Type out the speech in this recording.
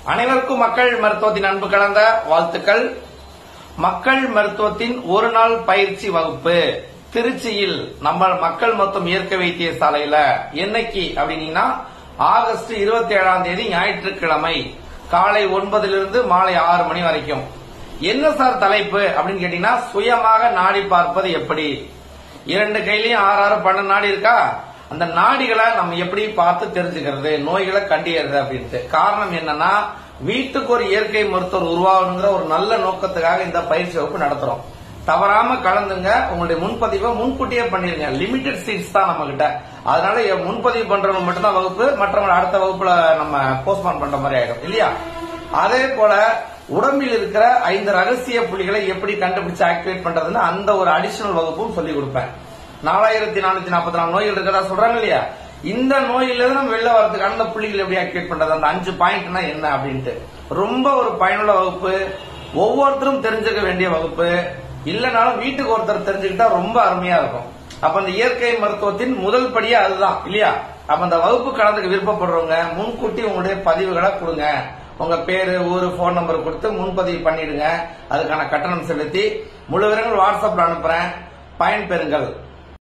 அனைவருக்கும் மக்கள் மருத்துவத்தின் அன்பு கலந்த வாழ்த்துக்கள் மக்கள் மருத்துவத்தின் ஒரு நாள் பயிற்சி வகுப்பு திருச்சியில் நம்ம மக்கள் மருத்துவம் இயற்கை வைத்தியசாலையில என்னைக்கு அப்படின்னீங்கன்னா ஆகஸ்ட் இருபத்தி ஏழாம் தேதி ஞாயிற்றுக்கிழமை காலை ஒன்பதிலிருந்து மாலை ஆறு மணி வரைக்கும் என்ன சார் தலைப்பு அப்படின்னு கேட்டீங்கன்னா சுயமாக நாடி பார்ப்பது எப்படி இரண்டு கையிலயும் ஆறு ஆறு பன்னெண்டு நாடி இருக்கா அந்த நாடிகளை நம்ம எப்படி பார்த்து தெரிஞ்சுக்கிறது நோய்களை கண்டியறது அப்படின்ட்டு காரணம் என்னன்னா வீட்டுக்கு ஒரு இயற்கை மருத்துவர் உருவாகணுங்கிற ஒரு நல்ல நோக்கத்துக்காக இந்த பயிற்சி வகுப்பு நடத்துறோம் தவறாம கலந்துங்க உங்களுடைய முன்பதிவை முன்கூட்டியே பண்ணிருங்க லிமிடெட் சீட்ஸ் தான் நம்ம கிட்ட அதனால எ- முன்பதிவு பண்றவங்க மட்டும்தான் வகுப்பு மற்றவங்க அடுத்த வகுப்புல நம்ம போஸ்ட்பான் பண்ற மாதிரி ஆயிடும் இல்லையா அதே போல உடம்பில் இருக்கிற ஐந்து ரகசிய புள்ளிகளை எப்படி கண்டுபிடிச்சு ஆக்டிவேட் பண்றதுன்னு அந்த ஒரு அடிஷனல் வகுப்பும் சொல்லி கொடுப்பேன் நாலாயிரத்தி நானூத்தி நாற்பத்தி நாலு நோய்கள் இருக்கிறதா சொல்றாங்க இல்லையா இந்த நோயிலிருந்து நம்ம வெளில வரதுக்கான அந்த புள்ளிகள் எப்படி ஆக்டிவேட் பண்றது அந்த அஞ்சு பாயிண்ட்னா என்ன அப்படின்ட்டு ரொம்ப ஒரு பயனுள்ள வகுப்பு ஒவ்வொருத்தரும் தெரிஞ்சுக்க வேண்டிய வகுப்பு இல்லனாலும் வீட்டுக்கு ஒருத்தர் தெரிஞ்சுக்கிட்டா ரொம்ப அருமையா இருக்கும் அப்ப அந்த இயற்கை மருத்துவத்தின் முதல் படியே அதுதான் இல்லையா அப்ப அந்த வகுப்பு கலந்துக்க விருப்பப்படுறவங்க முன்கூட்டி உங்களுடைய பதிவுகளை கொடுங்க உங்க பேரு ஊரு போன் நம்பர் கொடுத்து முன்பதிவு பண்ணிடுங்க அதுக்கான கட்டணம் செலுத்தி முழு விவரங்கள் வாட்ஸ்அப்ல அனுப்புறேன் பயன்பெறுங்கள்